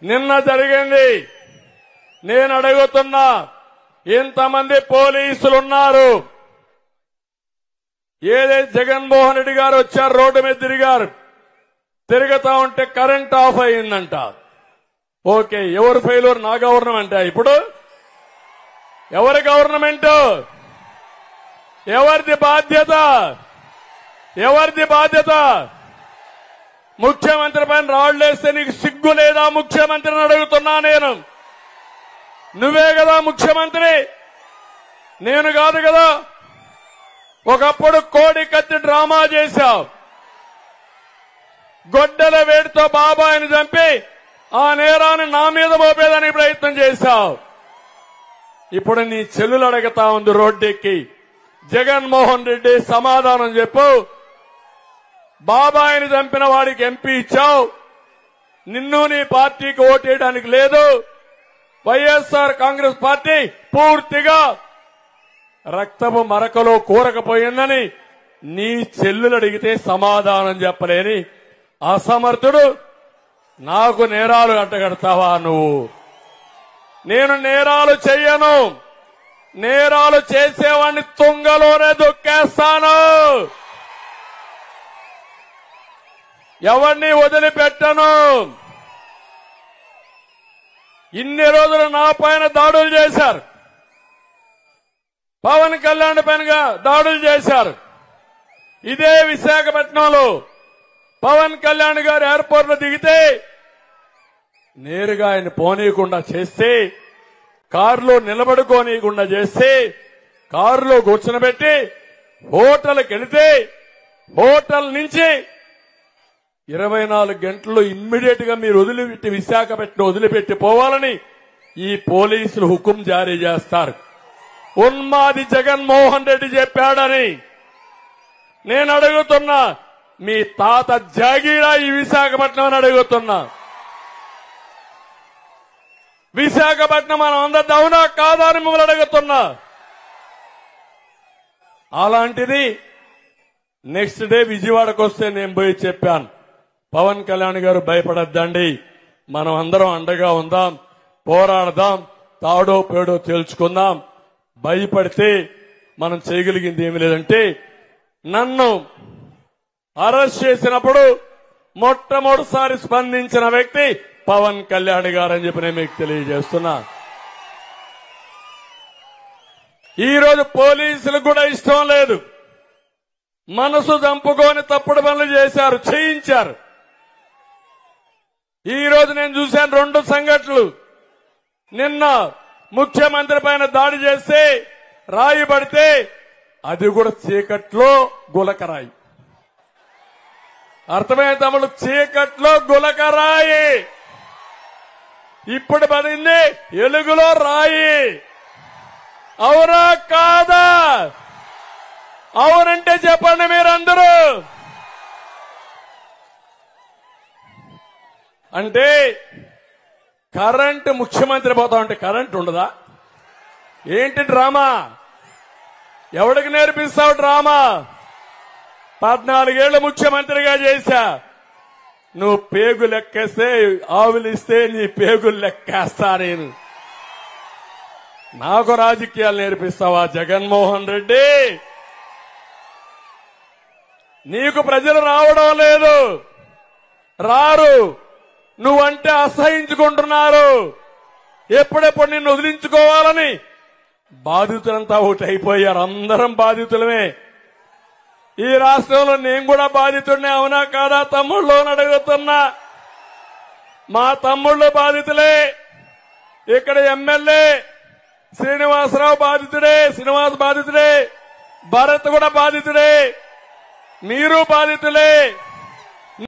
నిన్న జరిగింది నేను అడుగుతున్నా ఇంతమంది పోలీసులు ఉన్నారు ఏదైతే జగన్మోహన్ రెడ్డి గారు వచ్చారు రోడ్డు మీద తిరిగారు తిరుగుతా ఉంటే కరెంట్ ఆఫ్ అయిందంట ఓకే ఎవరు ఫెయిల్యూర్ నా గవర్నమెంట్ ఇప్పుడు ఎవరి గవర్నమెంట్ ఎవరిది బాధ్యత ఎవరిది బాధ్యత ముఖ్యమంత్రి పైన రాళ్లేస్తే నీకు సిగ్గు లేదా ముఖ్యమంత్రిని అడుగుతున్నా నేను నువ్వే కదా ముఖ్యమంత్రి నేను కాదు కదా ఒకప్పుడు కోడి కత్తి డ్రామా చేశావు గొడ్డల వేడితో బాబాయిని చంపి ఆ నేరాన్ని నా మీద మోపేదానికి ప్రయత్నం చేశావు ఇప్పుడు నీ చెల్లులు అడుగుతా ఉంది రోడ్డెక్కి జగన్మోహన్ రెడ్డి సమాధానం చెప్పు బాబాయిని చంపిన వాడికి ఎంపీ ఇచ్చావు నిన్ను నీ పార్టీకి ఓటేయడానికి లేదు వైఎస్ఆర్ కాంగ్రెస్ పార్టీ పూర్తిగా రక్తపు మరకలో కూరకపోయిందని నీ చెల్లులు అడిగితే సమాధానం చెప్పలేని అసమర్థుడు నాకు నేరాలు అడ్డగడతావా నువ్వు నేను నేరాలు చెయ్యను నేరాలు చేసేవాడిని తుంగలోనే దొక్కేస్తాను ఎవరిని వదిలిపెట్టను ఇన్ని రోజులు నా పైన దాడులు చేశారు పవన్ కళ్యాణ్ పైన దాడులు చేశారు ఇదే విశాఖపట్నంలో పవన్ కళ్యాణ్ గారు ఎయిర్పోర్ట్ లో దిగితే నేరుగా ఆయన పోనీయకుండా చేస్తే కారులో నిలబడుకోనీయకుండా చేస్తే కారులో కూర్చునబెట్టి హోటల్కి వెళితే హోటల్ నుంచి ఇరవై నాలుగు గంటల్లో ఇమ్మీడియట్ గా మీరు వదిలిపెట్టి విశాఖపట్నం వదిలిపెట్టి పోవాలని ఈ పోలీసులు హుకుం జారీ చేస్తారు ఉన్మాది జగన్మోహన్ రెడ్డి చెప్పాడని నేను అడుగుతున్నా మీ తాత జాగీరా ఈ విశాఖపట్నం అని అడుగుతున్నా విశాఖపట్నం మనం అందరి అవునా కాదా అని మిమ్మల్ని అడుగుతున్నా అలాంటిది నెక్స్ట్ డే విజయవాడకు వస్తే నేను పోయి చెప్పాను పవన్ కళ్యాణ్ గారు భయపడద్దండి మనం అందరం అండగా ఉందాం పోరాడదాం తాడో పేడో తేల్చుకుందాం భయపడితే మనం చేయగలిగింది ఏమి లేదంటే నన్ను అరెస్ట్ చేసినప్పుడు మొట్టమొదటిసారి స్పందించిన వ్యక్తి పవన్ కళ్యాణ్ గారని చెప్పి నేను మీకు తెలియజేస్తున్నా ఈ రోజు పోలీసులకు కూడా ఇష్టం లేదు మనసు చంపుకొని తప్పుడు పనులు చేశారు చేయించారు ఈ రోజు నేను చూశాను రెండు సంఘటనలు నిన్న ముఖ్యమంత్రి పైన దాడి చేస్తే రాయి పడితే అది కూడా చీకట్లో గులకరాయి అర్థమైన తమ్ముడు చీకట్లో గులకరాయి ఇప్పుడు పడింది ఎలుగులో రాయి అవునా కాదా అవునంటే చెప్పండి మీరందరూ అంటే కరెంట్ ముఖ్యమంత్రి పోతా ఉంటే కరెంట్ ఉండదా ఏంటి డ్రామా ఎవడికి నేర్పిస్తావు డ్రామా పద్నాలుగేళ్లు ముఖ్యమంత్రిగా చేశా నువ్వు పేగు లెక్కేస్తే ఆవులిస్తే నీ పేగులు లెక్కేస్తా నేను నాకు రాజకీయాలు నేర్పిస్తావా జగన్మోహన్ రెడ్డి నీకు ప్రజలు రావడం లేదు రారు నువ్వంటే అసహించుకుంటున్నారు ఎప్పుడెప్పుడు నిన్ను వదిలించుకోవాలని బాధితులంతా ఒకటి అయిపోయారు అందరం బాధితులమే ఈ రాష్ట్రంలో నేను కూడా బాధితుడినే అవునా కాదా తమ్ముళ్ళు అని అడుగుతున్నా మా తమ్ముళ్ళు బాధితులే ఇక్కడ ఎమ్మెల్యే శ్రీనివాసరావు బాధితుడే శ్రీనివాస్ బాధితుడే భరత్ కూడా బాధితుడే మీరు బాధితులే